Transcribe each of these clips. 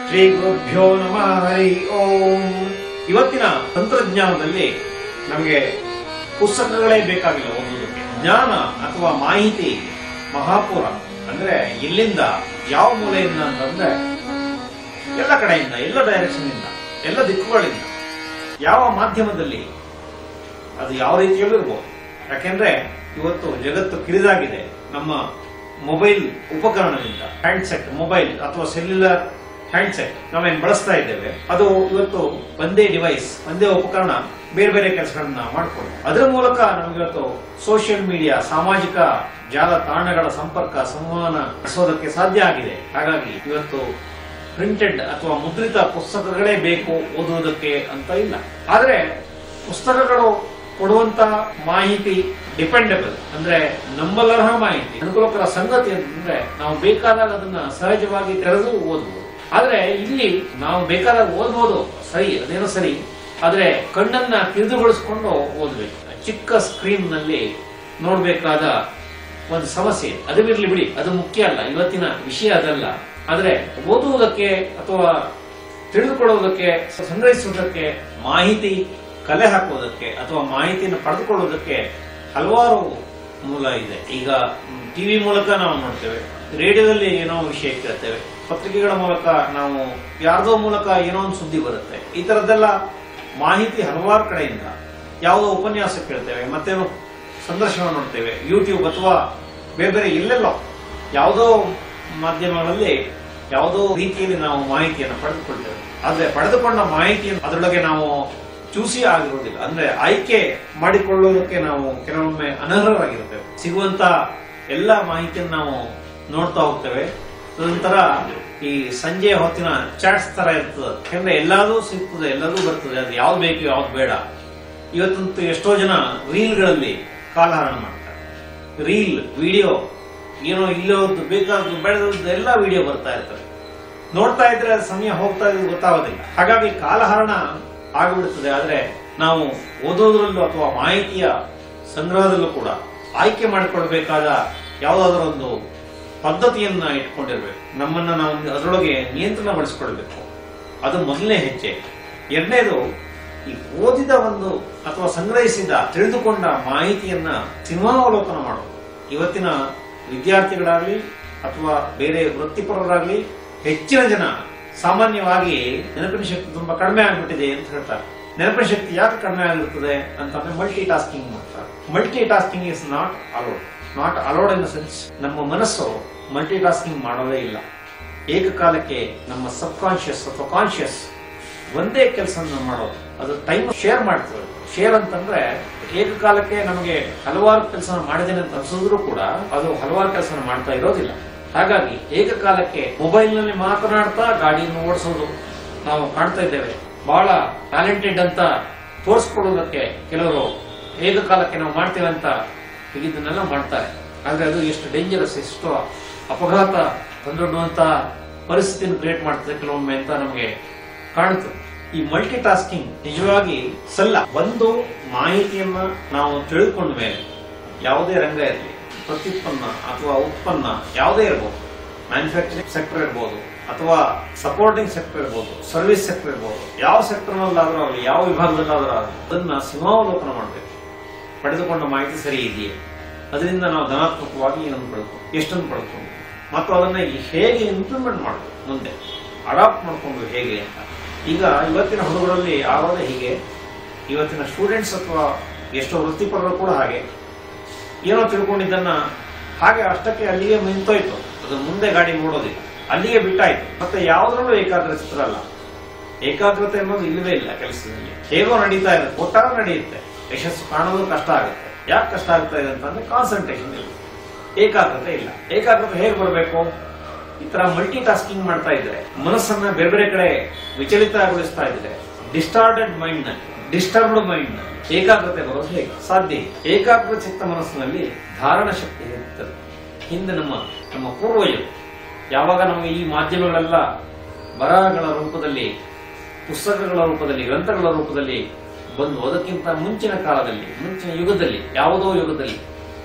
ಶ್ರೀ ಗುರುಭ್ಯೋ ನಮಃ ಹರಿ ಓಂ ಇವತ್ತಿನ ತಂತ್ರಜ್ಞಾನದಲ್ಲಿ ನಮಗೆ ಪುಸ್ತಕಗಳೇ ಬೇಕಾಗಿಲ್ಲ ಓದೋದಕ್ಕೆ ಜ್ಞಾನ ಅಥವಾ ಮಾಹಿತಿ ಮಹಾಪುರ ಅಂದ್ರೆ ಎಲ್ಲಿಂದ ಯಾವ ಮೂಲೆಯಿಂದ ಅಂತಂದ್ರೆ ಎಲ್ಲ ಕಡೆಯಿಂದ ಎಲ್ಲ ಡೈರೆಕ್ಷನ್ ಇಂದ ಎಲ್ಲ ದಿಕ್ಕುಗಳಿಂದ ಯಾವ ಮಾಧ್ಯಮದಲ್ಲಿ ಅದು ಯಾವ ರೀತಿಯಲ್ಲೂ ಇರ್ಬೋದು ಯಾಕೆಂದ್ರೆ ಇವತ್ತು ಜಗತ್ತು ಕಿರಿದಾಗಿದೆ ನಮ್ಮ ಮೊಬೈಲ್ ಉಪಕರಣದಿಂದ ಹ್ಯಾಂಡ್ಸೆಟ್ ಮೊಬೈಲ್ ಅಥವಾ ಸೆಲ್ಯುಲರ್ ಹ್ಯಾಂಡ್ಸೆಟ್ ನಾವೇನ್ ಬಳಸ್ತಾ ಇದ್ದೇವೆ ಅದು ಇವತ್ತು ಒಂದೇ ಡಿವೈಸ್ ಒಂದೇ ಉಪಕರಣ ಬೇರೆ ಬೇರೆ ಕೆಲಸಗಳನ್ನ ಮಾಡ್ಕೊಂಡು ಅದರ ಮೂಲಕ ನಮಗಿವತ್ತು ಸೋಷಿಯಲ್ ಮೀಡಿಯಾ ಸಾಮಾಜಿಕ ಜಾಲತಾಣಗಳ ಸಂಪರ್ಕ ಸಂವಹನ ನಡೆಸೋದಕ್ಕೆ ಸಾಧ್ಯ ಆಗಿದೆ ಹಾಗಾಗಿ ಇವತ್ತು ಪ್ರಿಂಟೆಡ್ ಅಥವಾ ಮುದ್ರಿತ ಪುಸ್ತಕಗಳೇ ಬೇಕು ಓದುವುದಕ್ಕೆ ಅಂತ ಇಲ್ಲ ಆದ್ರೆ ಪುಸ್ತಕಗಳು ಕೊಡುವಂತ ಮಾಹಿತಿ ಡಿಪೆಂಡಬಲ್ ಅಂದ್ರೆ ನಂಬಲರ್ಹ ಮಾಹಿತಿ ಅನುಕೂಲಕರ ಸಂಗತಿ ಅಂತಂದ್ರೆ ನಾವು ಬೇಕಾದಾಗ ಅದನ್ನ ಸಹಜವಾಗಿ ತೆರೆದು ಓದಬಹುದು ಆದ್ರೆ ಇಲ್ಲಿ ನಾವು ಬೇಕಾದಾಗ ಓದ್ಬೋದು ಸರಿ ಅದೇನೋ ಸರಿ ಆದ್ರೆ ಕಣ್ಣನ್ನ ಕಿರಿದುಗೊಳಿಸ್ಕೊಂಡು ಓದ್ಬೇಕು ಚಿಕ್ಕ ಸ್ಕ್ರೀನ್ ನಲ್ಲಿ ನೋಡ್ಬೇಕಾದ ಒಂದು ಸಮಸ್ಯೆ ಅದು ಇರ್ಲಿ ಬಿಡಿ ಅದು ಮುಖ್ಯ ಅಲ್ಲ ಇವತ್ತಿನ ವಿಷಯ ಅದಲ್ಲ ಆದ್ರೆ ಓದುವುದಕ್ಕೆ ಅಥವಾ ತಿಳಿದುಕೊಳ್ಳುವುದಕ್ಕೆ ಸಂಗ್ರಹಿಸುವುದಕ್ಕೆ ಮಾಹಿತಿ ಕಲೆ ಹಾಕುವುದಕ್ಕೆ ಅಥವಾ ಮಾಹಿತಿಯನ್ನು ಪಡೆದುಕೊಳ್ಳುವುದಕ್ಕೆ ಹಲವಾರು ಮೂಲ ಇದೆ ಈಗ ಟಿವಿ ಮೂಲಕ ನಾವು ನೋಡ್ತೇವೆ ರೇಡಿಯೋದಲ್ಲಿ ಏನೋ ವಿಷಯ ಕೇಳ್ತೇವೆ ಪತ್ರಿಕೆಗಳ ಮೂಲಕ ನಾವು ಯಾರ್ದೋ ಮೂಲಕ ಏನೋ ಒಂದು ಸುದ್ದಿ ಬರುತ್ತೆ ಈ ತರದ್ದೆಲ್ಲ ಮಾಹಿತಿ ಹಲವಾರು ಕಡೆಯಿಂದ ಯಾವುದೋ ಉಪನ್ಯಾಸ ಕೇಳ್ತೇವೆ ಮತ್ತೇನೋ ಸಂದರ್ಶನ ನೋಡ್ತೇವೆ ಯೂಟ್ಯೂಬ್ ಅಥವಾ ಬೇರೆ ಬೇರೆ ಎಲ್ಲೆಲ್ಲೋ ಯಾವುದೋ ಮಾಧ್ಯಮಗಳಲ್ಲಿ ಯಾವುದೋ ರೀತಿಯಲ್ಲಿ ನಾವು ಮಾಹಿತಿಯನ್ನು ಪಡೆದುಕೊಳ್ತೇವೆ ಆದ್ರೆ ಪಡೆದುಕೊಂಡ ಮಾಹಿತಿಯನ್ನು ಅದರೊಳಗೆ ನಾವು ಚೂಸಿ ಆಗಿರುವುದಿಲ್ಲ ಅಂದ್ರೆ ಆಯ್ಕೆ ಮಾಡಿಕೊಳ್ಳುವುದಕ್ಕೆ ನಾವು ಕೆಲವೊಮ್ಮೆ ಅನರ್ಹರಾಗಿರ್ತೇವೆ ಸಿಗುವಂತ ಎಲ್ಲ ಮಾಹಿತಿಯನ್ನು ನಾವು ನೋಡ್ತಾ ಹೋಗ್ತೇವೆ ತದನಂತರ ಈ ಸಂಜೆ ಹೊತ್ತಿನ ಚಾಟ್ಸ್ ತರ ಇರ್ತದೆ ಯಾಕಂದ್ರೆ ಎಲ್ಲಾದ್ರೂ ಸಿಗ್ತದೆ ಎಲ್ಲದೂ ಬರ್ತದೆ ಅದು ಯಾವ್ದು ಬೇಕು ಯಾವ್ದು ಬೇಡ ಇವತ್ತಂತೂ ಎಷ್ಟೋ ಜನ ರೀಲ್ಗಳಲ್ಲಿ ಕಾಲಹರಣ ಮಾಡ್ತಾರೆ ರೀಲ್ ವಿಡಿಯೋ ಏನೋ ಇಲ್ಲೋದು ಬೇಕಾದ್ದು ಬೇಡದ್ದು ಎಲ್ಲ ವಿಡಿಯೋ ಬರ್ತಾ ಇರ್ತವೆ ನೋಡ್ತಾ ಇದ್ರೆ ಅದು ಸಮಯ ಹೋಗ್ತಾ ಇರೋದು ಗೊತ್ತಾಗೋದಿಲ್ಲ ಹಾಗಾಗಿ ಕಾಲಹರಣ ಆಗಿಬಿಡುತ್ತದೆ ಆದ್ರೆ ನಾವು ಓದೋದ್ರಲ್ಲೂ ಅಥವಾ ಮಾಹಿತಿಯ ಸಂಗ್ರಹದಲ್ಲೂ ಕೂಡ ಆಯ್ಕೆ ಮಾಡಿಕೊಳ್ಬೇಕಾದ ಯಾವುದಾದ್ರೂ ಒಂದು ಪದ್ಧತಿಯನ್ನ ಇಟ್ಕೊಂಡಿರ್ಬೇಕು ನಮ್ಮನ್ನ ನಾವು ಅದರೊಳಗೆ ನಿಯಂತ್ರಣ ಪಡಿಸ್ಕೊಳ್ಬೇಕು ಅದು ಮೊದಲನೇ ಹೆಜ್ಜೆ ಎರಡನೇದು ಈ ಓದಿದ ಒಂದು ಅಥವಾ ಸಂಗ್ರಹಿಸಿದ ತಿಳಿದುಕೊಂಡ ಮಾಹಿತಿಯನ್ನ ಸಿನಿಮಾವಲೋಕನ ಮಾಡೋದು ಇವತ್ತಿನ ವಿದ್ಯಾರ್ಥಿಗಳಾಗ್ಲಿ ಅಥವಾ ಬೇರೆ ವೃತ್ತಿಪರರಾಗ್ಲಿ ಹೆಚ್ಚಿನ ಜನ ಸಾಮಾನ್ಯವಾಗಿ ನೆನಪಿನ ಶಕ್ತಿ ತುಂಬಾ ಕಡಿಮೆ ಆಗ್ಬಿಟ್ಟಿದೆ ಅಂತ ಹೇಳ್ತಾರೆ ನೆನಪಿನ ಶಕ್ತಿ ಯಾಕೆ ಕಡಿಮೆ ಆಗಿರುತ್ತದೆ ಅಂತಂದ್ರೆ ಮಲ್ಟಿ ಟಾಸ್ಕಿಂಗ್ ಮಾಡ್ತಾರೆ multitasking is not allowed not allowed in the sense ನಮ್ಮ ಮನಸ್ಸು ಮಲ್ಟಿ ಟಾಸ್ಕಿಂಗ್ ಮಾಡೋದೇ ಇಲ್ಲ ಏಕಕಾಲಕ್ಕೆ ನಮ್ಮ ಸಬ್ ಕಾನ್ಶಿಯಸ್ ಅಥವಾ ಕಾನ್ಶಿಯಸ್ ಒಂದೇ ಕೆಲಸ ಮಾಡೋದು ಅದು ಟೈಮ್ ಶೇರ್ ಮಾಡ್ತದೆ ಶೇರ್ ಅಂತಂದ್ರೆ ಏಕಕಾಲಕ್ಕೆ ನಮಗೆ ಹಲವಾರು ಕೆಲಸ ಮಾಡಿದ್ದೇನೆ ಅಂತ ಅನ್ಸಿದ್ರು ಕೂಡ ಅದು ಹಲವಾರು ಕೆಲಸ ಮಾಡ್ತಾ ಇರೋದಿಲ್ಲ ಹಾಗಾಗಿ ಏಕಕಾಲಕ್ಕೆ ಮೊಬೈಲ್ ನಲ್ಲಿ ಮಾತನಾಡ್ತಾ ಗಾಡಿಯನ್ನು ಓಡಿಸೋದು ನಾವು ಕಾಣ್ತಾ ಇದ್ದೇವೆ ಬಹಳ ಟ್ಯಾಲೆಂಟೆಡ್ ಅಂತ ತೋರಿಸ್ಕೊಳ್ಳೋದಕ್ಕೆ ಕೆಲವರು ಏಕಕಾಲಕ್ಕೆ ನಾವು ಮಾಡ್ತೇವೆ ಅಂತ ಇದನ್ನೆಲ್ಲ ಮಾಡ್ತಾರೆ ಆದ್ರೆ ಅದು ಎಷ್ಟು ಡೇಂಜರಸ್ ಎಷ್ಟು ಅಪಘಾತ ತಂದೊಡ್ಡುವಂತ ಪರಿಸ್ಥಿತಿಯನ್ನು ಕ್ರಿಯೇಟ್ ಮಾಡ್ತದೆ ಕೆಲವೊಮ್ಮೆ ಅಂತ ನಮಗೆ ಕಾಣುತ್ತದೆ ಈ ಮಲ್ಟಿ ಟಾಸ್ಕಿಂಗ್ ನಿಜವಾಗಿ ಸಲ್ಲ ಒಂದು ಮಾಹಿತಿಯನ್ನ ನಾವು ತಿಳಿದುಕೊಂಡ ಮೇಲೆ ಯಾವುದೇ ರಂಗ ಇರಲಿ ಪ್ರತ್ಯುತ್ಪನ್ನ ಅಥವಾ ಉತ್ಪನ್ನ ಯಾವುದೇ ಇರಬಹುದು ಮ್ಯಾನುಫ್ಯಾಕ್ಚರಿಂಗ್ ಸೆಕ್ಟರ್ ಇರ್ಬೋದು ಅಥವಾ ಸಪೋರ್ಟಿಂಗ್ ಸೆಕ್ಟರ್ ಇರ್ಬೋದು ಸರ್ವಿಸ್ ಸೆಕ್ಟರ್ ಇರ್ಬೋದು ಯಾವ ಸೆಕ್ಟರ್ನಲ್ಲಾದ್ರೂ ಆಗಲಿ ಯಾವ ವಿಭಾಗದಲ್ಲಾದ್ರೂ ಆಗಲಿ ಅದನ್ನ ಸಿಮಾವಲೋಕನ ಮಾಡಬೇಕು ಪಡೆದುಕೊಂಡ ಮಾಹಿತಿ ಸರಿ ಇದೆಯೇ ಅದರಿಂದ ನಾವು ಧನಾತ್ಮಕವಾಗಿ ಏನನ್ನು ಪಡೆದುಕೊಂಡು ಎಷ್ಟನ್ನು ಪಡೆದುಕೊಂಡು ಮತ್ತು ಅದನ್ನ ಹೇಗೆ ಇಂಪ್ಲಿಮೆಂಟ್ ಮಾಡಬೇಕು ಮುಂದೆ ಅಡಾಪ್ಟ್ ಮಾಡ್ಕೊಂಡು ಹೇಗೆ ಅಂತ ಈಗ ಇವತ್ತಿನ ಹುಡುಗರಲ್ಲಿ ಆಗೋದೇ ಹೀಗೆ ಇವತ್ತಿನ ಸ್ಟೂಡೆಂಟ್ಸ್ ಅಥವಾ ಎಷ್ಟೋ ವೃತ್ತಿಪರರು ಕೂಡ ಹಾಗೆ ಏನೋ ತಿಳ್ಕೊಂಡಿದ್ದನ್ನ ಹಾಗೆ ಅಷ್ಟಕ್ಕೆ ಅಲ್ಲಿಗೆ ನಿಂತೋಯ್ತು ಅದು ಮುಂದೆ ಗಾಡಿ ಓಡೋದಿಲ್ಲ ಅಲ್ಲಿಗೆ ಬಿಟ್ಟಾಯ್ತು ಮತ್ತೆ ಯಾವುದ್ರಲ್ಲೂ ಏಕಾಗ್ರತೆ ಅಲ್ಲ ಏಕಾಗ್ರತೆ ಅನ್ನೋದು ಇಲ್ಲವೇ ಇಲ್ಲ ಕೆಲಸದಲ್ಲಿ ಹೇಗೋ ನಡೀತಾ ಇದೆ ಒಟ್ಟಾರೆ ನಡೆಯುತ್ತೆ ಯಶಸ್ಸು ಕಾಣೋದು ಕಷ್ಟ ಆಗುತ್ತೆ ಯಾಕೆ ಕಷ್ಟ ಆಗ್ತಾ ಇದೆ ಅಂತಂದ್ರೆ ಕಾನ್ಸಂಟ್ರೇಷನ್ ಇಲ್ಲ ಏಕಾಗ್ರತೆ ಇಲ್ಲ ಏಕಾಗ್ರತೆ ಹೇಗೆ ಬರಬೇಕು ಈ ತರ ಮಲ್ಟಿ ಟಾಸ್ಕಿಂಗ್ ಮಾಡ್ತಾ ಇದ್ರೆ ಮನಸ್ಸನ್ನ ಬೇರೆ ಬೇರೆ ಕಡೆ ವಿಚಲಿತಗೊಳಿಸ್ತಾ ಇದ್ರೆ ಡಿಸ್ಟಾರ್ಡೆಡ್ ಮೈಂಡ್ ನಲ್ಲಿ ಡಿಸ್ಟರ್ಬ್ಡ್ ಮೈಂಡ್ ನಲ್ಲಿ ಏಕಾಗ್ರತೆ ಬರೋದು ಹೇಗೆ ಸಾಧ್ಯ ಇಲ್ಲ. ಏಕಾಗ್ರ ಚಿತ್ತ ಮನಸ್ಸಿನಲ್ಲಿ ಧಾರಣ ಶಕ್ತಿ ಇರುತ್ತದೆ ಹಿಂದೆ ನಮ್ಮ ನಮ್ಮ ಪೂರ್ವಜರು ಯಾವಾಗ ನಮಗೆ ಈ ಮಾಧ್ಯಮಗಳೆಲ್ಲ ಬರಹಗಳ ರೂಪದಲ್ಲಿ ಪುಸ್ತಕಗಳ ರೂಪದಲ್ಲಿ ಗ್ರಂಥಗಳ ರೂಪದಲ್ಲಿ ಬಂದು ಅದಕ್ಕಿಂತ ಮುಂಚಿನ ಕಾಲದಲ್ಲಿ ಮುಂಚಿನ ಯುಗದಲ್ಲಿ ಯಾವುದೋ ಯುಗದಲ್ಲಿ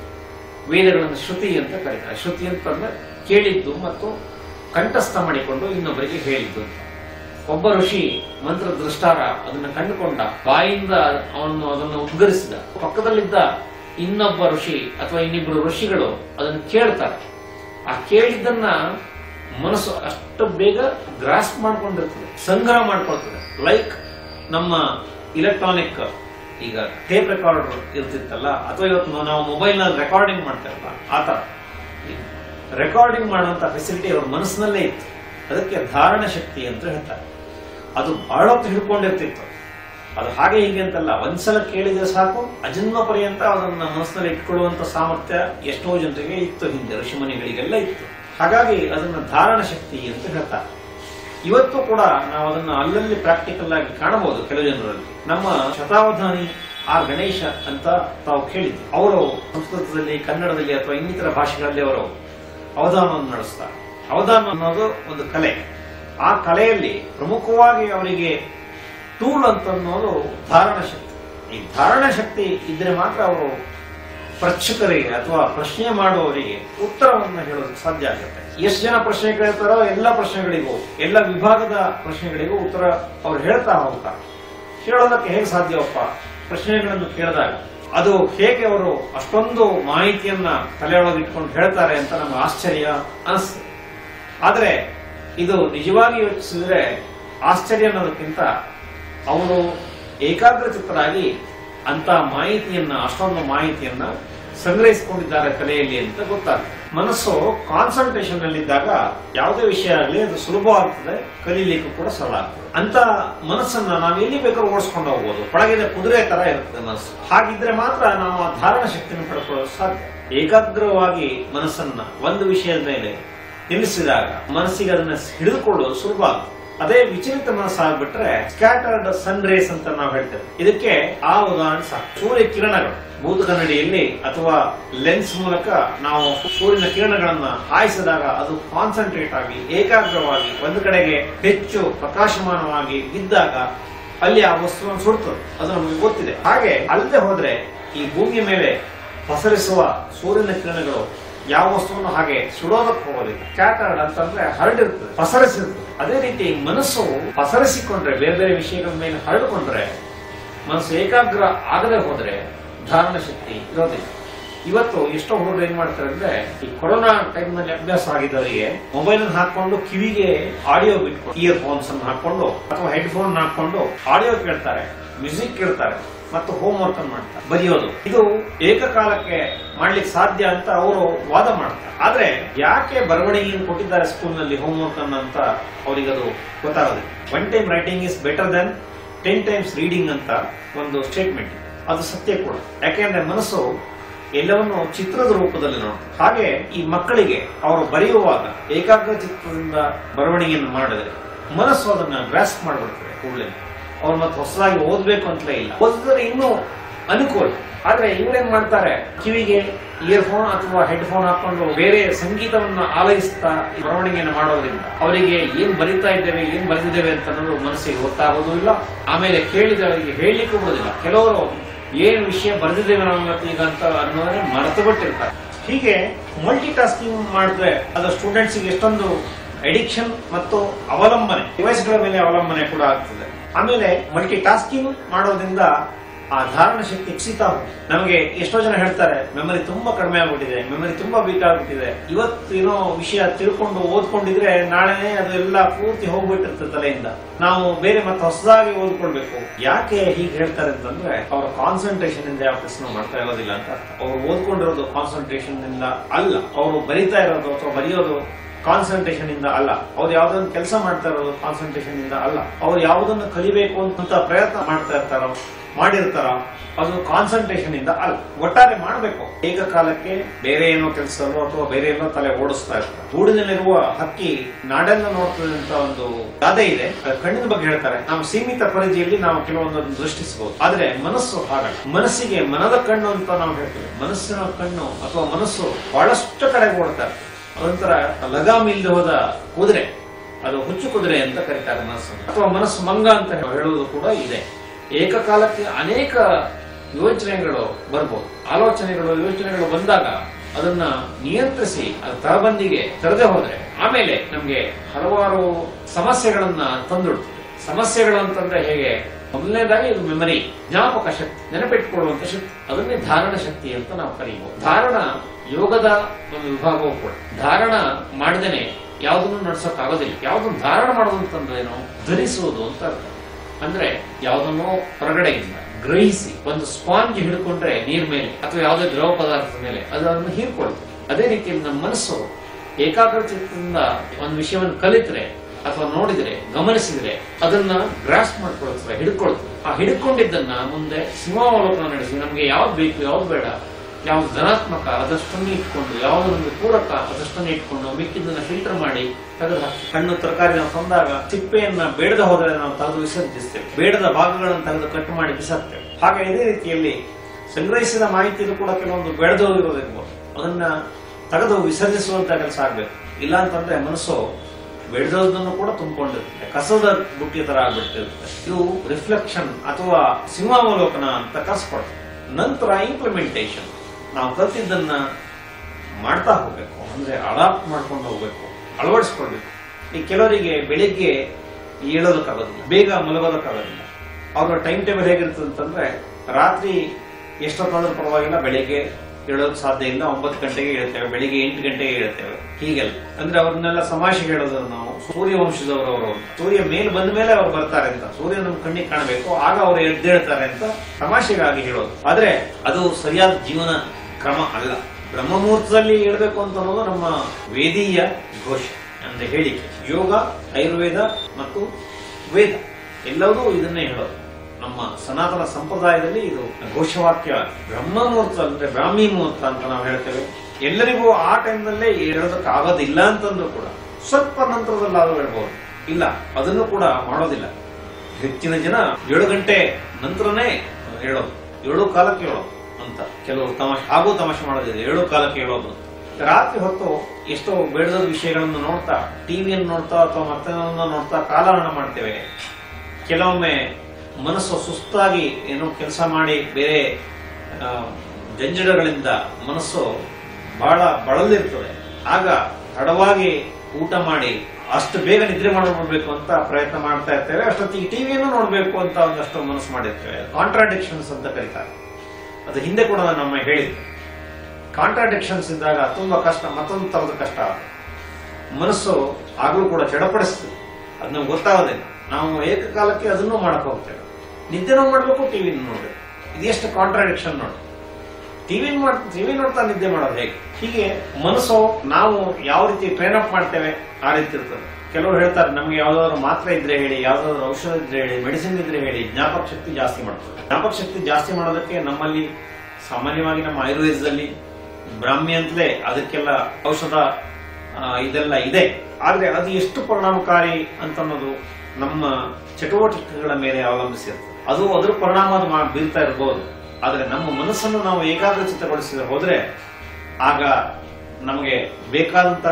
ವೇದಗಳನ್ನು ಶ್ರುತಿ ಅಂತ ಕರೀತಾರೆ ಶ್ರುತಿ ಅಂತಂದ್ರೆ ಕೇಳಿದ್ದು ಮತ್ತು ಕಂಠಸ್ಥ ಮಾಡಿಕೊಂಡು ಇನ್ನೊಬ್ಬರಿಗೆ ಹೇಳಿದ್ದು ಅಂತ ಒಬ್ಬ ಋಷಿ ಮಂತ್ರ ದೃಷ್ಟಾರ ಅದನ್ನ ಕಂಡುಕೊಂಡ ಬಾಯಿಂದ ಅವನು ಅದನ್ನು ಉದ್ಗರಿಸಿದ ಪಕ್ಕದಲ್ಲಿದ್ದ ಇನ್ನೊಬ್ಬ ಋಷಿ ಅಥವಾ ಇನ್ನಿಬ್ಬರು ಋಷಿಗಳು ಅದನ್ನು ಕೇಳ್ತಾರೆ ಆ ಕೇಳಿದ್ದನ್ನ ಮನಸ್ಸು ಅಷ್ಟು ಬೇಗ ಗ್ರಾಸ್ಪ್ ಮಾಡ್ಕೊಂಡಿರ್ತದೆ ಸಂಗ್ರಹ ಮಾಡ್ಕೊಳ್ತದೆ ಲೈಕ್ ನಮ್ಮ ಇಲೆಕ್ಟ್ರಾನಿಕ್ ಈಗ ಟೇಪ್ ರೆಕಾರ್ಡರ್ ಇರ್ತಿತ್ತಲ್ಲ ಅಥವಾ ಇವತ್ತು ನಾವು ಮೊಬೈಲ್ ನಲ್ಲಿ ರೆಕಾರ್ಡಿಂಗ್ ಮಾಡ್ತಾರಲ್ಲ ಆ ತರ ರೆಕಾರ್ಡಿಂಗ್ ಮಾಡುವಂತ ಫೆಸಿಲಿಟಿ ಅವ್ರ ಮನಸ್ಸಿನಲ್ಲೇ ಇತ್ತು ಅದಕ್ಕೆ ಧಾರಣ ಶಕ್ತಿ ಅಂತ ಹೇಳ್ತಾರೆ ಅದು ಬಹಳ ಹೊತ್ತು ಹಿಡ್ಕೊಂಡಿರ್ತಿತ್ತು ಅದು ಹಾಗೆ ಹೀಗೆ ಅಂತಲ್ಲ ಒಂದ್ಸಲ ಕೇಳಿದ್ರೆ ಸಾಕು ಅಜನ್ಮ ಪರ್ಯಂತ ಅದನ್ನ ಮನಸ್ಸಿನಲ್ಲಿ ಇಟ್ಕೊಳ್ಳುವಂತ ಸಾಮರ್ಥ್ಯ ಎಷ್ಟೋ ಜನರಿಗೆ ಇತ್ತು ಹಿಂದೆ ಋಷಿಮುನಿಗಳಿಗೆಲ್ಲ ಇತ್ತು ಹಾಗಾಗಿ ಅದನ್ನ ಧಾರಣ ಶಕ್ತಿ ಅಂತ ಹೇಳ್ತಾರೆ ಇವತ್ತು ಕೂಡ ನಾವು ಅದನ್ನ ಅಲ್ಲಲ್ಲಿ ಪ್ರಾಕ್ಟಿಕಲ್ ಆಗಿ ಕಾಣಬಹುದು ಕೆಲವು ಜನರಲ್ಲಿ ನಮ್ಮ ಶತಾವಧಾನಿ ಆರ್ ಗಣೇಶ ಅಂತ ತಾವು ಕೇಳಿದ್ವಿ ಅವರು ಸಂಸ್ಕೃತದಲ್ಲಿ ಕನ್ನಡದಲ್ಲಿ ಅಥವಾ ಇನ್ನಿತರ ಭಾಷೆಗಳಲ್ಲಿ ಅವರು ಅವಧಾನವನ್ನು ನಡೆಸ್ತಾರೆ ಅವಧಾನ ಅನ್ನೋದು ಒಂದು ಕಲೆ ಆ ಕಲೆಯಲ್ಲಿ ಪ್ರಮುಖವಾಗಿ ಅವರಿಗೆ ಟೂಲ್ ಅಂತ ಅನ್ನೋದು ಧಾರಣ ಶಕ್ತಿ ಈ ಧಾರಣ ಶಕ್ತಿ ಇದ್ರೆ ಮಾತ್ರ ಅವರು ಪ್ರೇಕ್ಷಕರಿಗೆ ಅಥವಾ ಪ್ರಶ್ನೆ ಮಾಡುವವರಿಗೆ ಉತ್ತರವನ್ನು ಹೇಳೋದಕ್ಕೆ ಸಾಧ್ಯ ಆಗುತ್ತೆ ಎಷ್ಟು ಜನ ಪ್ರಶ್ನೆ ಕೇಳ್ತಾರೋ ಎಲ್ಲ ಪ್ರಶ್ನೆಗಳಿಗೂ ಎಲ್ಲ ವಿಭಾಗದ ಪ್ರಶ್ನೆಗಳಿಗೂ ಉತ್ತರ ಅವ್ರು ಹೇಳ್ತಾ ಹೋಗ್ತಾರೆ ಹೇಳೋದಕ್ಕೆ ಹೇಗೆ ಸಾಧ್ಯವಪ್ಪ ಪ್ರಶ್ನೆಗಳನ್ನು ಕೇಳಿದಾಗ ಅದು ಹೇಗೆ ಅವರು ಅಷ್ಟೊಂದು ಮಾಹಿತಿಯನ್ನ ತಲೆಯೊಳಗೆ ಇಟ್ಕೊಂಡು ಹೇಳ್ತಾರೆ ಅಂತ ನಮ್ಗೆ ಆಶ್ಚರ್ಯ ಅನಿಸ್ತದೆ ಆದರೆ ಇದು ನಿಜವಾಗಿ ಯೋಚಿಸಿದ್ರೆ ಆಶ್ಚರ್ಯ ಅನ್ನೋದಕ್ಕಿಂತ ಅವರು ಏಕಾಗ್ರಚಿತ್ತರಾಗಿ ಅಂತ ಮಾಹಿತಿಯನ್ನ ಅಷ್ಟೊಂದು ಮಾಹಿತಿಯನ್ನ ಸಂಗ್ರಹಿಸಿಕೊಂಡಿದ್ದಾರೆ ಕಲೆಯಲ್ಲಿ ಅಂತ ಗೊತ್ತಾಗುತ್ತೆ ಮನಸ್ಸು ಕಾನ್ಸಂಟ್ರೇಷನ್ ನಲ್ಲಿದ್ದಾಗ ಯಾವುದೇ ವಿಷಯ ಆಗಲಿ ಅದು ಸುಲಭವಾಗ್ತದೆ ಕಲೀಲಿಕ್ಕೂ ಕೂಡ ಸರಳ ಆಗ್ತದೆ ಅಂತ ಮನಸ್ಸನ್ನ ನಾವು ಎಲ್ಲಿ ಬೇಕಾದ್ರೂ ಓಡಿಸ್ಕೊಂಡು ಹೋಗ್ಬೋದು ಪಳಗಿದ ಕುದುರೆ ತರ ಇರ್ತದೆ ಮನಸ್ಸು ಹಾಗಿದ್ರೆ ಮಾತ್ರ ನಾವು ಆ ಧಾರಣ ಶಕ್ತಿಯನ್ನು ಪಡ್ಕೊಳ್ಳೋದು ಸಾಧ್ಯ ಏಕಾಗ್ರವಾಗಿ ಮನಸ್ಸನ್ನ ಒಂದು ವಿಷಯದ ಮೇಲೆ ನಿಲ್ಲಿಸಿದಾಗ ಮನಸ್ಸಿಗೆ ಅದನ್ನ ಹಿಡಿದುಕೊಳ್ಳೋದು ಸುಲಭ ಆಗುತ್ತೆ ಅದೇ ವಿಚಲಿತ ಮನಸ್ಸಾಗ್ಬಿಟ್ರೆ ಸ್ಕ್ಯಾಟರ್ಡ್ ಸನ್ ರೇಸ್ ಅಂತ ನಾವು ಹೇಳ್ತೇವೆ ಇದಕ್ಕೆ ಆ ಉದಾಹರಣೆ ಸಾಕು ಸೂರ್ಯ ಕಿರಣಗಳು ಭೂತ ಕನ್ನಡಿಯಲ್ಲಿ ಅಥವಾ ಲೆನ್ಸ್ ಮೂಲಕ ನಾವು ಸೂರ್ಯನ ಕಿರಣಗಳನ್ನ ಹಾಯಿಸಿದಾಗ ಅದು ಕಾನ್ಸಂಟ್ರೇಟ್ ಆಗಿ ಏಕಾಗ್ರವಾಗಿ ಒಂದು ಕಡೆಗೆ ಹೆಚ್ಚು ಪ್ರಕಾಶಮಾನವಾಗಿ ಬಿದ್ದಾಗ ಅಲ್ಲಿ ಆ ವಸ್ತುವನ್ನು ಸುಡ್ತದೆ ಅದು ನಮಗೆ ಗೊತ್ತಿದೆ ಹಾಗೆ ಅಲ್ಲದೆ ಹೋದ್ರೆ ಈ ಭೂಮಿಯ ಮೇಲೆ ಪಸರಿಸುವ ಸೂರ್ಯನ ಕಿರಣಗಳು ಯಾವ ವಸ್ತುವನ್ನು ಹಾಗೆ ಸುಡೋದಕ್ಕೆ ಹೋಗೋದಿಲ್ಲ ಕ್ಯಾಟರ್ಡ್ ಅಂತಂದ್ರೆ ಹರಡಿರ್ತದೆ ಪಸರಿಸಿರ್ತದೆ ಅದೇ ರೀತಿ ಮನಸ್ಸು ಪಸರಿಸಿಕೊಂಡ್ರೆ ಬೇರೆ ಬೇರೆ ವಿಷಯಗಳ ಮೇಲೆ ಹರಡಿಕೊಂಡ್ರೆ ಮನಸ್ಸು ಏಕಾಗ್ರ ಆಗದೆ ಹೋದ್ರೆ ಧಾರಣ ಶಕ್ತಿ ಇರೋದಿಲ್ಲ ಇವತ್ತು ಎಷ್ಟೋ ಹುಡುಗರು ಏನ್ ಮಾಡ್ತಾರೆ ಅಂದ್ರೆ ಈ ಕೊರೋನಾ ಟೈಮ್ ನಲ್ಲಿ ಅಭ್ಯಾಸ ಆಗಿದ್ದವರಿಗೆ ಮೊಬೈಲ್ ಹಾಕೊಂಡು ಕಿವಿಗೆ ಆಡಿಯೋ ಬಿಟ್ಕೊಂಡು ಇಯರ್ ಫೋನ್ಸ್ ಅನ್ನು ಹಾಕೊಂಡು ಅಥವಾ ಹೆಡ್ ಫೋನ್ ಹಾಕೊಂಡು ಆಡಿಯೋ ಕೇಳ್ತಾರೆ ಮ್ಯೂಸಿಕ್ ಕೇಳ್ತಾರೆ ಮತ್ತು ಹೋಮ್ ವರ್ಕ್ ಅನ್ನು ಮಾಡ್ತಾರೆ ಬರೆಯೋದು ಇದು ಏಕಕಾಲಕ್ಕೆ ಮಾಡ್ಲಿಕ್ಕೆ ಸಾಧ್ಯ ಅಂತ ಅವರು ವಾದ ಮಾಡ್ತಾರೆ ಆದ್ರೆ ಯಾಕೆ ಬರವಣಿಗೆಯನ್ನು ಕೊಟ್ಟಿದ್ದಾರೆ ಸ್ಕೂಲ್ ನಲ್ಲಿ ಹೋಮ್ ವರ್ಕ್ ಅನ್ನ ಅಂತ ಅವರಿಗೆ ಅದು ಗೊತ್ತಾಗೋದಿಲ್ಲ one time writing is better than ten times reading ಅಂತ ಒಂದು ಸ್ಟೇಟ್ಮೆಂಟ್ ಅದು ಸತ್ಯ ಕೂಡ ಯಾಕೆಂದ್ರೆ ಮನಸ್ಸು ಎಲ್ಲವನ್ನು ಚಿತ್ರದ ರೂಪದಲ್ಲಿ ನೋಡ್ತಾರೆ ಹಾಗೆ ಈ ಮಕ್ಕಳಿಗೆ ಅವರು ಬರೆಯುವಾಗ ಏಕಾಗ್ರ ಚಿತ್ರದಿಂದ ಬರವಣಿಗೆಯನ್ನು ಮಾಡಿದ್ರೆ ಮನಸ್ಸು ಅದನ್ನ ಗ್ರಾಸ್ಪ್ ಮಾಡ್ಬಿಡ್ತಾರೆ ಕೂಡಲೇ ಅವ್ರು ಮತ್ತೆ ಹೊಸದಾಗಿ ಓದ್ಬೇಕು ಅಂತಲೇ ಇಲ್ಲ ಓದಿದ್ರೆ ಇನ್ನೂ ಅನುಕೂಲ ಆದ್ರೆ ಇವ್ರೇನ್ ಮಾಡ್ತಾರೆ ಕಿವಿಗೆ ಇಯರ್ಫೋನ್ ಅಥವಾ ಹೆಡ್ ಫೋನ್ ಹಾಕೊಂಡು ಬೇರೆ ಸಂಗೀತವನ್ನ ಆಲೈಸ್ತಾ ಈ ಬರವಣಿಗೆಯನ್ನು ಮಾಡೋದ್ರಿಂದ ಅವರಿಗೆ ಏನ್ ಬರಿತಾ ಇದ್ದೇವೆ ಏನ್ ಬರೆದಿದ್ದೇವೆ ಅಂತ ಅನ್ನೋದು ಮನಸ್ಸಿಗೆ ಗೊತ್ತಾಗೋದು ಇಲ್ಲ ಆಮೇಲೆ ಕೇಳಿದವರಿಗೆ ಹೇಳಲಿಕ್ಕೂ ಬರೋದಿಲ್ಲ ಕೆಲವರು ಏನ್ ವಿಷಯ ಬರೆದಿದ್ದೇವೆ ನಾವು ಇವತ್ತು ಈಗ ಅಂತ ಅನ್ನೋದನ್ನ ಮರೆತು ಬಿಟ್ಟಿರ್ತಾರೆ ಹೀಗೆ ಮಲ್ಟಿ ಟಾಸ್ಕಿಂಗ್ ಮಾಡಿದ್ರೆ ಅದು ಸ್ಟೂಡೆಂಟ್ಸ್ಗೆ ಎಷ್ಟೊಂದು ಅಡಿಕ್ಷನ್ ಮತ್ತು ಅವಲಂಬನೆ ಡಿವೈಸ್ಗಳ ಮೇಲೆ ಅವಲಂಬನೆ ಕೂಡ ಆಗ್ತದೆ ಆಮೇಲೆ ಮಲ್ಟಿ ಟಾಸ್ಕಿಂಗ್ ಮಾಡೋದ್ರಿಂದ ಆ ಧಾರಣ ಶಕ್ತಿ ಕುಸಿತ ಹೋಗುತ್ತೆ ನಮಗೆ ಎಷ್ಟೋ ಜನ ಹೇಳ್ತಾರೆ ಮೆಮರಿ ತುಂಬಾ ಕಡಿಮೆ ಆಗ್ಬಿಟ್ಟಿದೆ ಮೆಮರಿ ತುಂಬಾ ವೀಕ್ ಆಗ್ಬಿಟ್ಟಿದೆ ಇವತ್ತು ಏನೋ ವಿಷಯ ತಿಳ್ಕೊಂಡು ಓದ್ಕೊಂಡಿದ್ರೆ ನಾಳೆನೇ ಅದೆಲ್ಲ ಪೂರ್ತಿ ಹೋಗ್ಬಿಟ್ಟಿರ್ತದೆ ತಲೆಯಿಂದ ನಾವು ಬೇರೆ ಮತ್ತೆ ಹೊಸದಾಗಿ ಓದ್ಕೊಳ್ಬೇಕು ಯಾಕೆ ಹೀಗೆ ಹೇಳ್ತಾರೆ ಅಂತಂದ್ರೆ ಅವರ ಕಾನ್ಸಂಟ್ರೇಷನ್ ಇಂದ ಯಾವ ಪ್ರಶ್ನೆ ಮಾಡ್ತಾ ಇರೋದಿಲ್ಲ ಅಂತ ಅರ್ಥ. ಅವ್ರು ಓದ್ಕೊಂಡಿರೋದು ಕಾನ್ಸಂಟ್ರೇಷನ್ ಇಂದ ಅಲ್ಲ ಅವರು ಬರಿತಾ ಇರೋದು ಅಥವಾ ಬರೆಯೋದು ಕಾನ್ಸಂಟ್ರೇಷನ್ ಇಂದ ಅಲ್ಲ ಅವ್ರು ಯಾವ್ದೊಂದು ಕೆಲಸ ಮಾಡ್ತಾ ಇರೋದು ಕಾನ್ಸಂಟ್ರೇಷನ್ ಇಂದ ಅಲ್ಲ ಅವ್ರು ಯಾವುದನ್ನು ಕಲಿಬೇಕು ಅಂತ ಪ್ರಯತ್ನ ಮಾಡ್ತಾ ಇರ್ತಾರೋ ಮಾಡಿರ್ತಾರ ಅದು ಕಾನ್ಸಂಟ್ರೇಷನ್ ಇಂದ ಅಲ್ಲ ಒಟ್ಟಾರೆ ಮಾಡಬೇಕು ಏಕಕಾಲಕ್ಕೆ ಬೇರೆ ಏನೋ ಕೆಲಸದಲ್ಲೋ ಅಥವಾ ಬೇರೆ ಏನೋ ತಲೆ ಓಡಿಸ್ತಾ ಇರ್ತಾರೆ ಗೂಡಿನಲ್ಲಿರುವ ಹಕ್ಕಿ ನಾಡೆಲ್ಲ ನೋಡ್ತದೆ ಅಂತ ಒಂದು ಗಾದೆ ಇದೆ ಅದು ಕಣ್ಣಿನ ಬಗ್ಗೆ ಹೇಳ್ತಾರೆ ನಾವು ಸೀಮಿತ ಪರಿಧಿಯಲ್ಲಿ ನಾವು ಕೆಲವೊಂದನ್ನು ದೃಷ್ಟಿಸಬಹುದು ಆದ್ರೆ ಮನಸ್ಸು ಹಾಗಲ್ಲ ಮನಸ್ಸಿಗೆ ಮನದ ಕಣ್ಣು ಅಂತ ನಾವು ಹೇಳ್ತೇವೆ ಮನಸ್ಸಿನ ಕಣ್ಣು ಅಥವಾ ಮನಸ್ಸು ಬಹಳಷ್ಟು ಕಡೆಗೆ ಓಡ್ತಾರೆ ಅದೊಂಥರ ಲಗಾಮ್ ಇಲ್ಲದೆ ಹೋದ ಕುದುರೆ ಅದು ಹುಚ್ಚು ಕುದುರೆ ಅಂತ ಕರೀತಾರೆ ಮನಸ್ಸು ಅಥವಾ ಮನಸ್ಸು ಮಂಗ ಅಂತ ಹೇಳುವುದು ಕೂಡ ಇದೆ ಏಕಕಾಲಕ್ಕೆ ಅನೇಕ ಯೋಚನೆಗಳು ಬರ್ಬೋದು ಆಲೋಚನೆಗಳು ಯೋಚನೆಗಳು ಬಂದಾಗ ಅದನ್ನ ನಿಯಂತ್ರಿಸಿ ಅದು ತರಬಂದಿಗೆ ತರದೆ ಹೋದ್ರೆ ಆಮೇಲೆ ನಮ್ಗೆ ಹಲವಾರು ಸಮಸ್ಯೆಗಳನ್ನ ತಂದಿಡುತ್ತೆ ಸಮಸ್ಯೆಗಳು ಅಂತಂದ್ರೆ ಹೇಗೆ ಮೊದಲನೇದಾಗಿ ಇದು ಮೆಮರಿ ಜ್ಞಾಪಕ ಶಕ್ತಿ ನೆನಪಿಟ್ಕೊಳ್ಳುವಂತ ಶಕ್ತಿ ಅದನ್ನೇ ಧಾರಣ ಶಕ್ತಿ ಅಂತ ನಾವು ಕರೀಬಹುದು ಧಾರಣ ಯೋಗದ ಒಂದು ವಿಭಾಗವೂ ಕೂಡ ಧಾರಣ ಮಾಡದೇನೆ ಯಾವುದನ್ನು ನಡ್ಸೋಕ್ ಆಗೋದಿಲ್ಲ ಯಾವುದನ್ನು ಧಾರಣ ಮಾಡೋದಂತಂದ್ರೆ ಏನು ಧರಿಸುವುದು ಅಂತ ಅರ್ಥ ಅಂದ್ರೆ ಯಾವುದನ್ನೋ ಹೊರಗಡೆಯಿಂದ ಗ್ರಹಿಸಿ ಒಂದು ಸ್ಪಾಂಜ್ ಹಿಡ್ಕೊಂಡ್ರೆ ನೀರ್ ಮೇಲೆ ಅಥವಾ ಯಾವುದೇ ದ್ರವ ಪದಾರ್ಥದ ಮೇಲೆ ಅದು ಅದನ್ನು ಹೀರ್ಕೊಳ್ತದೆ ಅದೇ ರೀತಿಯಲ್ಲಿ ನಮ್ಮ ಮನಸ್ಸು ಏಕಾಗ್ರಚಿತ್ತದಿಂದ ಒಂದು ವಿಷಯವನ್ನು ಕಲಿತರೆ ಅಥವಾ ನೋಡಿದ್ರೆ ಗಮನಿಸಿದ್ರೆ ಅದನ್ನ ಗ್ರಾಸ್ ಮಾಡ್ಕೊಳ್ತದೆ ಹಿಡ್ಕೊಳ್ತದೆ ಆ ಹಿಡ್ಕೊಂಡಿದ್ದನ್ನ ಮುಂದೆ ಸಿಂಹಾವಲೋಕನ ನಡೆಸಿ ನಮಗೆ ಯಾವ್ದು ಬೇಕು ಯಾವ್ದು ಬೇಡ ಯಾವ್ದು ಧನಾತ್ಮಕ ಅದಷ್ಟನ್ನು ಇಟ್ಕೊಂಡು ಯಾವ್ದು ನಮಗೆ ಪೂರಕ ಅದಷ್ಟನ್ನು ಇಟ್ಕೊಂಡು ಮಿಕ್ಕಿದ್ದನ್ನ ಫಿಲ್ಟರ್ ಮಾಡಿ ತೆಗೆದು ಹಾಕಿ ಹಣ್ಣು ತರಕಾರಿ ನಾವು ತಂದಾಗ ಸಿಪ್ಪೆಯನ್ನ ಬೇಡದ ಹೋದರೆ ನಾವು ತೆಗೆದು ವಿಸರ್ಜಿಸ್ತೇವೆ ಬೇಡದ ಭಾಗಗಳನ್ನು ತೆಗೆದು ಕಟ್ ಮಾಡಿ ಬಿಸಾಕ್ತೇವೆ ಹಾಗೆ ಇದೇ ರೀತಿಯಲ್ಲಿ ಸಂಗ್ರಹಿಸಿದ ಮಾಹಿತಿಯೂ ಕೂಡ ಕೆಲವೊಂದು ಬೆಳೆದೋಗಿರೋದಿರ್ಬೋದು ಅದನ್ನ ತೆಗೆದು ವಿಸರ್ಜಿಸುವಂತ ಕೆಲಸ ಆಗ್ಬೇಕು ಇಲ್ಲ ಅಂತಂದ್ರೆ ಮನಸ್ಸು ಬೆಳೆದೋದನ್ನು ಕೂಡ ತುಂಬಿಕೊಂಡಿರುತ್ತೆ ಕಸದ ಬುಟ್ಟಿಯ ತರ ಆಗ್ಬಿಟ್ಟಿರುತ್ತೆ ಇದು ರಿಫ್ಲೆಕ್ಷನ್ ಅಥವಾ ಸಿಂಹಾವಲೋಕನ ಅಂತ ಕಲ್ಸ್ಕೊಡ್ತದೆ ನಂತರ ಇಂಪ್ಲಿಮೆಂಟೇಷನ್ ನಾವು ಕಲ್ತಿದ್ದನ್ನ ಮಾಡ್ತಾ ಹೋಗ್ಬೇಕು ಅಂದ್ರೆ ಅಡಾಪ್ಟ್ ಮಾಡ್ಕೊಂಡು ಹೋಗ್ಬೇಕು ಅಳವಡಿಸ್ಕೊಳ್ಬೇಕು ಈ ಕೆಲವರಿಗೆ ಬೆಳಿಗ್ಗೆ ಏಳೋದಕ್ಕಾಗೋದಿಲ್ಲ ಬೇಗ ಮಲಗೋದಕ್ಕಾಗೋದಿಲ್ಲ ಅವ್ರ ಟೈಮ್ ಟೇಬಲ್ ಹೇಗಿರ್ತದೆ ಅಂತಂದ್ರೆ ರಾತ್ರಿ ಎಷ್ಟೊತ್ತಾದ್ರೂ ಪರವಾಗಿಲ್ಲ ಬೆಳಿಗ್ಗೆ ಹೇಳೋದಕ್ಕೆ ಸಾಧ್ಯ ಇಲ್ಲ ಒಂಬತ್ತು ಗಂಟೆಗೆ ಹೇಳ್ತೇವೆ ಬೆಳಿಗ್ಗೆ ಎಂಟು ಗಂಟೆಗೆ ಹೇಳ್ತೇವೆ ಹೀಗೆಲ್ಲ ಅಂದ್ರೆ ಅವ್ರನ್ನೆಲ್ಲ ಸಮಾಷೆ ಹೇಳೋದು ನಾವು ಸೂರ್ಯ ವಂಶದವರವರು ಸೂರ್ಯ ಮೇಲ್ ಬಂದ ಮೇಲೆ ಅವ್ರು ಬರ್ತಾರೆ ಅಂತ ಸೂರ್ಯ ನಮ್ ಕಣ್ಣಿಗೆ ಕಾಣಬೇಕು ಆಗ ಅವ್ರು ಎದ್ದೇಳ್ತಾರೆ ಅಂತ ತಮಾಷೆಗಾಗಿ ಹೇಳೋದು ಆದ್ರೆ ಅದು ಸರಿಯಾದ ಜೀವನ ಕ್ರಮ ಅಲ್ಲ ಬ್ರಹ್ಮಮುಹೂರ್ತದಲ್ಲಿ ಹೇಳ್ಬೇಕು ಅಂತ ಅನ್ನೋದು ನಮ್ಮ ವೇದೀಯ ಘೋಷ ಅಂದ್ರೆ ಹೇಳಿಕೆ ಯೋಗ ಆಯುರ್ವೇದ ಮತ್ತು ವೇದ ಎಲ್ಲವೂ ಇದನ್ನೇ ಹೇಳೋದು ನಮ್ಮ ಸನಾತನ ಸಂಪ್ರದಾಯದಲ್ಲಿ ಇದು ಘೋಷವಾಕ್ಯ ಬ್ರಹ್ಮ ಮುಹೂರ್ತ ಅಂದ್ರೆ ಬ್ರಾಹ್ಮಿ ಮುಹೂರ್ತ ಅಂತ ನಾವು ಹೇಳ್ತೇವೆ ಎಲ್ಲರಿಗೂ ಆ ಟೈಮ್ನಲ್ಲೇ ಹೇಳೋದಕ್ಕೆ ಆಗೋದಿಲ್ಲ ಅಂತಂದ್ರೂ ಕೂಡ ಸ್ವಲ್ಪ ನಂತರದಲ್ಲಾದ್ರೂ ಹೇಳ್ಬೋದು ಇಲ್ಲ ಅದನ್ನು ಕೂಡ ಮಾಡೋದಿಲ್ಲ ಹೆಚ್ಚಿನ ಜನ ಏಳು ಗಂಟೆ ನಂತರನೇ ಹೇಳೋದು ಏಳು ಕಾಲಕ್ಕೆ ಹೇಳೋದು ಅಂತ ಕೆಲವರು ತಮಾಷೆ ಹಾಗೂ ತಮಾಷೆ ಮಾಡೋದಿದೆ ಏಳು ಕಾಲಕ್ಕೆ ಹೇಳೋದು ರಾತ್ರಿ ಹೊತ್ತು ಎಷ್ಟೋ ಬೇಡದ ವಿಷಯಗಳನ್ನು ನೋಡ್ತಾ ಟಿವಿಯನ್ನು ನೋಡ್ತಾ ಅಥವಾ ಮತ್ತೆ ನೋಡ್ತಾ ಕಾಲಹರಣ ಮಾಡ್ತೇವೆ ಕೆಲವೊಮ್ಮೆ ಮನಸ್ಸು ಸುಸ್ತಾಗಿ ಏನೋ ಕೆಲಸ ಮಾಡಿ ಬೇರೆ ಆ, ಜಂಜಡಗಳಿಂದ ಮನಸ್ಸು ಬಹಳ ಬಳಲಿರ್ತದೆ ಆಗ ತಡವಾಗಿ ಊಟ ಮಾಡಿ ಅಷ್ಟು ಬೇಗ ನಿದ್ರೆ ಮಾಡ್ಬಿಡ್ಬೇಕು ಅಂತ ಪ್ರಯತ್ನ ಮಾಡ್ತಾ ಇರ್ತೇವೆ ಅಷ್ಟೊತ್ತಿಗೆ ಟಿವಿಯನ್ನು ನೋಡಬೇಕು ಅಂತ ಒಂದಷ್ಟು ಮನಸ್ಸು ಮಾಡಿರ್ತೇವೆ ಕಾಂಟ್ರಾಡಿಕ್ಷನ್ಸ್ ಅಂತ ಕರೀತಾರೆ ಅದು ಹಿಂದೆ ಕೂಡ ನಾನು ನಮ್ಮ ಹೇಳಿದ್ದೆ ಕಾಂಟ್ರಾಡಿಕ್ಷನ್ಸ್ ಇದ್ದಾಗ ತುಂಬಾ ಕಷ್ಟ ಮತ್ತೊಂದು ತರದ ಕಷ್ಟ ಮನಸ್ಸು ಆಗ್ಲೂ ಕೂಡ ಚಡಪಡಿಸ್ತದೆ ಅದು ನಮ್ಗೆ ಗೊತ್ತಾಗೋದಿಲ್ಲ ನಾವು ಏಕಕಾಲಕ್ಕೆ ಅದನ್ನು ಮಾಡಕ್ ಹೋಗ್ತೇವೆ ನಿದ್ದೆನೂ ಮಾಡ್ಬೇಕು ಟಿವಿ ನೋಡ್ಬೇಕು ಇದು ಎಷ್ಟು ಕಾಂಟ್ರಾಡಿಕ್ಷನ್ ನೋಡಿ ಟಿವಿ ಮಾಡ್ ಟಿವಿ ನೋಡ್ತಾ ನಿದ್ದೆ ಮಾಡೋದು ಹೇಗೆ ಹೀಗೆ ಮನಸ್ಸು ನಾವು ಯಾವ ರೀತಿ ಟ್ರೈನ್ ಅಪ್ ಮಾಡ್ತೇವೆ ಆ ರೀತಿ ಇರ್ತದೆ ಕೆಲವರು ಹೇಳ್ತಾರೆ ನಮ್ಗೆ ಯಾವ್ದಾದ್ರು ಮಾತ್ರೆ ಇದ್ರೆ ಹೇಳಿ ಯಾವ್ದಾದ್ರು ಔಷಧ ಇದ್ರೆ ಹೇಳಿ ಮೆಡಿಸಿನ್ ಇದ್ರೆ ಹೇಳಿ ಜ್ಞಾಪಕ ಶಕ್ತಿ ಜಾಸ್ತಿ ಮಾಡ್ತದೆ ಜ್ಞಾಪಕ ಶಕ್ತಿ ಜಾಸ್ತಿ ಮಾಡೋದಕ್ಕೆ ನಮ್ಮಲ್ಲಿ ಸಾಮಾನ್ಯವಾಗಿ ನಮ್ಮ ಆಯುರ್ವೇದದಲ್ಲಿ ಬ್ರಾಹ್ಮಿ ಅಂತಲೇ ಅದಕ್ಕೆಲ್ಲ ಔಷಧ ಆ, ಇದೆಲ್ಲ ಇದೆ ಆದ್ರೆ ಅದು ಎಷ್ಟು ಪರಿಣಾಮಕಾರಿ ಅಂತ ಅನ್ನೋದು ನಮ್ಮ ಚಟುವಟಿಕೆಗಳ ಮೇಲೆ ಅವಲಂಬಿಸಿರ್ತದೆ ಅದು ಅದ್ರ ಪರಿಣಾಮ ಅದು ಮಾ- ಬೀರ್ತಾ ಇರಬಹುದು ಆದ್ರೆ ನಮ್ಮ ಮನಸ್ಸನ್ನು ನಾವು ಏಕಾಗ್ರಚಿತಗೊಳಿಸಿದ ಹೋದ್ರೆ ಆಗ ನಮಗೆ ಬೇಕಾದಂತ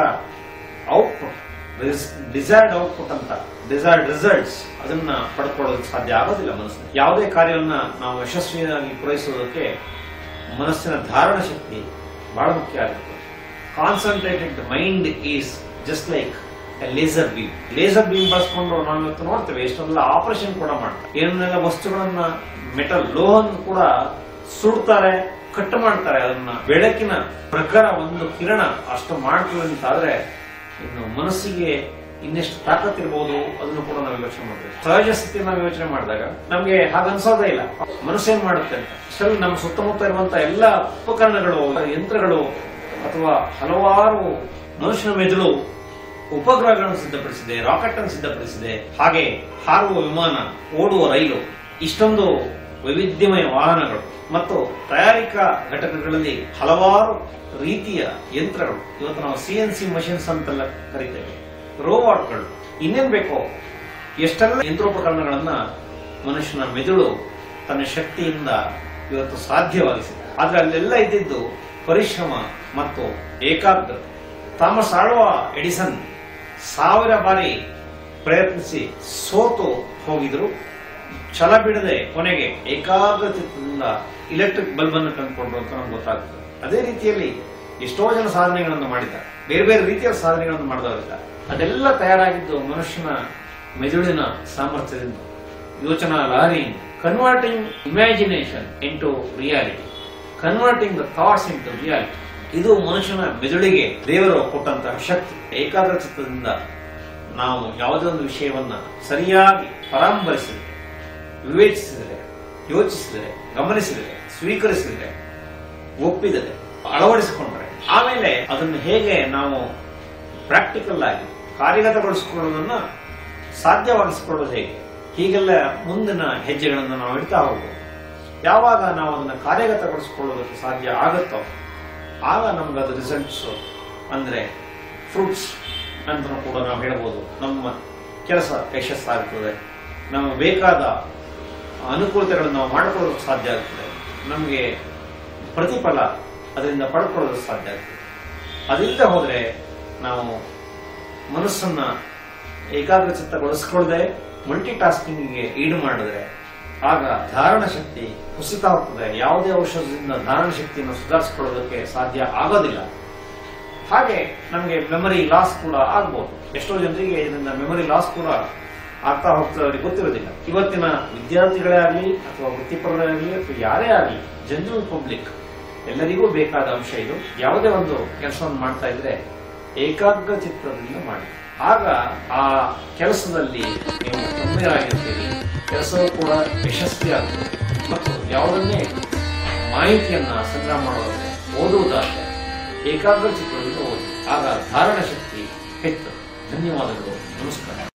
ಔಟ್ಪುಟ್ ಡಿಸೈರ್ಡ್ ಔಟ್ಪುಟ್ ಅಂತ ಡಿಸೈರ್ಡ್ ರಿಸಲ್ಟ್ಸ್ ಅದನ್ನ ಪಡ್ಕೊಳ್ಳೋದಕ್ಕೆ ಸಾಧ್ಯ ಆಗೋದಿಲ್ಲ ಮನಸ್ಸು ಯಾವುದೇ ಕಾರ್ಯವನ್ನ ನಾವು ಯಶಸ್ವಿಯಾಗಿ ಪೂರೈಸುವುದಕ್ಕೆ ಮನಸ್ಸಿನ ಧಾರಣ ಶಕ್ತಿ ಬಹಳ ಮುಖ್ಯ ಆಗುತ್ತೆ concentrated mind is just like laser beam laser beam ಬಳಸ್ಕೊಂಡು ನಾವು ಇವತ್ತು ನೋಡ್ತೇವೆ ಎಷ್ಟೊಂದೆಲ್ಲ ಆಪರೇಷನ್ ಕೂಡ ಮಾಡ್ತಾರೆ ಏನನ್ನೆಲ್ಲ ವಸ್ತುಗಳನ್ನ ಮೆಟಲ್ ಲೋಹನ್ ಕೂಡ ಸುಡ್ತಾರೆ ಕಟ್ ಮಾಡ್ತಾರೆ ಅದನ್ನ ಬೆಳಕಿನ ಪ್ರಕಾರ ಒಂದು ಕಿರಣ ಅಷ್ಟು ಮಾಡ್ತದೆ ಅಂತಾದ್ರೆ ಇನ್ನು ಮನಸ್ಸಿಗೆ ಇನ್ನೆಷ್ಟು ತಾಕತ್ತಿರ್ಬೋದು ಅದನ್ನು ಕೂಡ ನಾವು ಯೋಚನೆ ಮಾಡ್ಬೇಕು ಸಹಜ ಸ್ಥಿತಿ ನಾವು ಯೋಚನೆ ಮಾಡಿದಾಗ ನಮ್ಗೆ ಹಾಗನ್ಸೋದೇ ಇಲ್ಲ ಮನಸ್ಸೇನ್ ಮಾಡುತ್ತೆ ಅಂತ ಇಷ್ಟೆಲ್ಲ ನಮ್ಮ ಸುತ್ತಮುತ್ತ ಇರುವಂತ ಎಲ್ಲ ಉಪಕರಣಗಳು ಯಂತ್ರಗಳು ಅಥವಾ ಹಲವಾರು ಮನುಷ್ಯನ ಮೆದುಳು ಉಪಗ್ರಹಗಳನ್ನು ಸಿದ್ಧಪಡಿಸಿದೆ ರಾಕೆಟ್ ಅನ್ನು ಸಿದ್ಧಪಡಿಸಿದೆ ಹಾಗೆ ಹಾರುವ ವಿಮಾನ ಓಡುವ ರೈಲು ಇಷ್ಟೊಂದು ವೈವಿಧ್ಯಮಯ ವಾಹನಗಳು ಮತ್ತು ತಯಾರಿಕಾ ಘಟಕಗಳಲ್ಲಿ ಹಲವಾರು ರೀತಿಯ ಯಂತ್ರಗಳು ಇವತ್ತು ನಾವು ಸಿ ಎನ್ ಸಿ ಮಷಿನ್ಸ್ ಅಂತೆಲ್ಲ ಕರಿತೇವೆ ರೋಬೋಟ್ಗಳು ಇನ್ನೇನ್ ಬೇಕೋ ಎಷ್ಟೆಲ್ಲ ಯಂತ್ರೋಪಕರಣಗಳನ್ನ ಮನುಷ್ಯನ ಮೆದುಳು ತನ್ನ ಶಕ್ತಿಯಿಂದ ಇವತ್ತು ಸಾಧ್ಯವಾಗಿಸಿದೆ ಆದ್ರೆ ಅಲ್ಲೆಲ್ಲ ಇದ್ದಿದ್ದು ಪರಿಶ್ರಮ ಮತ್ತು ಏಕಾಗ್ರ ಥಾಮಸ್ ಆಳ್ವಾ ಎಡಿಸನ್ ಸಾವಿರ ಬಾರಿ ಪ್ರಯತ್ನಿಸಿ ಸೋತು ಹೋಗಿದ್ರು ಛಲ ಬಿಡದೆ ಕೊನೆಗೆ ಏಕಾಗ್ರತೆಯಿಂದ ಇಲೆಕ್ಟ್ರಿಕ್ ಬಲ್ಬ್ ಅನ್ನು ಕಂಡುಕೊಂಡ್ರು ಅಂತ ನಮ್ಗೆ ಗೊತ್ತಾಗ್ತದೆ ಅದೇ ರೀತಿಯಲ್ಲಿ ಎಷ್ಟೋ ಜನ ಸಾಧನೆಗಳನ್ನು ಮಾಡಿದ್ದಾರೆ ಬೇರೆ ಬೇರೆ ರೀತಿಯ ಸಾಧನೆಗಳನ್ನು ಮಾಡಿದವರಿದ್ದಾರೆ ಅದೆಲ್ಲ ತಯಾರಾಗಿದ್ದು ಮನುಷ್ಯನ ಮೆದುಳಿನ ಸಾಮರ್ಥ್ಯದಿಂದ ಯೋಚನಾ ಲಹರಿ converting imagination into reality converting the thoughts into reality ಇದು ಮನುಷ್ಯನ ಮೆದುಳಿಗೆ ದೇವರು ಕೊಟ್ಟಂತಹ ಶಕ್ತಿ ಏಕಾಗ್ರ ಚಿತ್ತದಿಂದ ನಾವು ಯಾವುದೇ ಒಂದು ವಿಷಯವನ್ನ ಸರಿಯಾಗಿ ಪರಾಂಬರಿಸಿದರೆ ವಿವೇಚಿಸಿದರೆ ಯೋಚಿಸಿದರೆ ಗಮನಿಸಿದರೆ ಸ್ವೀಕರಿಸಿದರೆ ಒಪ್ಪಿದರೆ ಅಳವಡಿಸಿಕೊಂಡ್ರೆ ಆಮೇಲೆ ಅದನ್ನು ಹೇಗೆ ನಾವು ಪ್ರಾಕ್ಟಿಕಲ್ ಆಗಿ ಕಾರ್ಯಗತಗೊಳಿಸಿಕೊಳ್ಳೋದನ್ನ ಸಾಧ್ಯವಾಗಿಸಿಕೊಳ್ಳೋದು ಹೇಗೆ ಹೀಗೆಲ್ಲ ಮುಂದಿನ ಹೆಜ್ಜೆಗಳನ್ನು ನಾವು ಇಡ್ತಾ ಹೋಗ್ಬೋದು ಯಾವಾಗ ನಾವು ಅದನ್ನು ಕಾರ್ಯಗತಗೊಳಿಸಿಕೊಳ್ಳೋದಕ್ಕೆ ಸಾಧ್ಯ ಆಗುತ್ತೋ ಆಗ ನಮ್ಗೆ ಅದು ರಿಸಲ್ಟ್ಸ್ ಅಂದ್ರೆ ಫ್ರೂಟ್ಸ್ ಅಂತ ಕೂಡ ನಾವು ಹೇಳ್ಬೋದು ನಮ್ಮ ಕೆಲಸ ಯಶಸ್ಸಾಗ್ತದೆ ನಮಗೆ ಬೇಕಾದ ಅನುಕೂಲತೆಗಳನ್ನು ನಾವು ಮಾಡ್ಕೊಳ್ಳೋದಕ್ಕೆ ಸಾಧ್ಯ ಆಗ್ತದೆ ನಮಗೆ ಪ್ರತಿಫಲ ಅದರಿಂದ ಪಡ್ಕೊಳ್ಳೋದಕ್ಕೆ ಸಾಧ್ಯ ಆಗ್ತದೆ ಅದಿಲ್ಲದೆ ಹೋದ್ರೆ ನಾವು ಮನಸ್ಸನ್ನ ಏಕಾಗ್ರಚಿತ್ತಗೊಳಿಸ್ಕೊಳ್ಳದೆ ಮಲ್ಟಿ ಟಾಸ್ಕಿಂಗ್ಗೆ ಈಡು ಮಾಡಿದ್ರೆ ಆಗ ಧಾರಣ ಶಕ್ತಿ ಕುಸಿತ ಹೋಗ್ತದೆ ಯಾವುದೇ ಔಷಧದಿಂದ ಧಾರಣ ಶಕ್ತಿಯನ್ನು ಸುಧಾರಿಸಿಕೊಳ್ಳೋದಕ್ಕೆ ಸಾಧ್ಯ ಆಗೋದಿಲ್ಲ ಹಾಗೆ ನಮಗೆ ಮೆಮರಿ ಲಾಸ್ ಕೂಡ ಆಗ್ಬೋದು ಎಷ್ಟೋ ಜನರಿಗೆ ಇದರಿಂದ ಮೆಮರಿ ಲಾಸ್ ಕೂಡ ಆಗ್ತಾ ಹೋಗ್ತದೆ ಅವರಿಗೆ ಗೊತ್ತಿರೋದಿಲ್ಲ ಇವತ್ತಿನ ವಿದ್ಯಾರ್ಥಿಗಳೇ ಆಗಲಿ ಅಥವಾ ವೃತ್ತಿಪರರೇ ಆಗಲಿ ಅಥವಾ ಯಾರೇ ಆಗಲಿ ಜನರಲ್ ಪಬ್ಲಿಕ್ ಎಲ್ಲರಿಗೂ ಬೇಕಾದ ಅಂಶ ಇದು ಯಾವುದೇ ಒಂದು ಕೆಲಸವನ್ನು ಮಾಡ್ತಾ ಇದ್ರೆ ಏಕಾಗ್ರ ಚಿತ್ರದಿಂದ ಮಾಡಿ ಆಗ ಆ ಕೆಲಸದಲ್ಲಿ ನೀವು ತಮ್ಮರಾಗಿರ್ತೀರಿ ಕೆಲಸವು ಕೂಡ ಯಶಸ್ವಿಯಾಗುತ್ತದೆ ಮತ್ತು ಯಾವುದನ್ನೇ ಮಾಹಿತಿಯನ್ನ ಸಂಗ್ರಹ ಮಾಡೋದಾದ್ರೆ ಓದುವುದಾದ್ರೆ ಏಕಾಗ್ರ ಚಿತ್ರದಿಂದ ಓದಿ ಆಗ ಧಾರಣ ಶಕ್ತಿ ಹೆಚ್ಚು ಧನ್ಯವಾದಗಳು ನಮಸ್ಕಾರ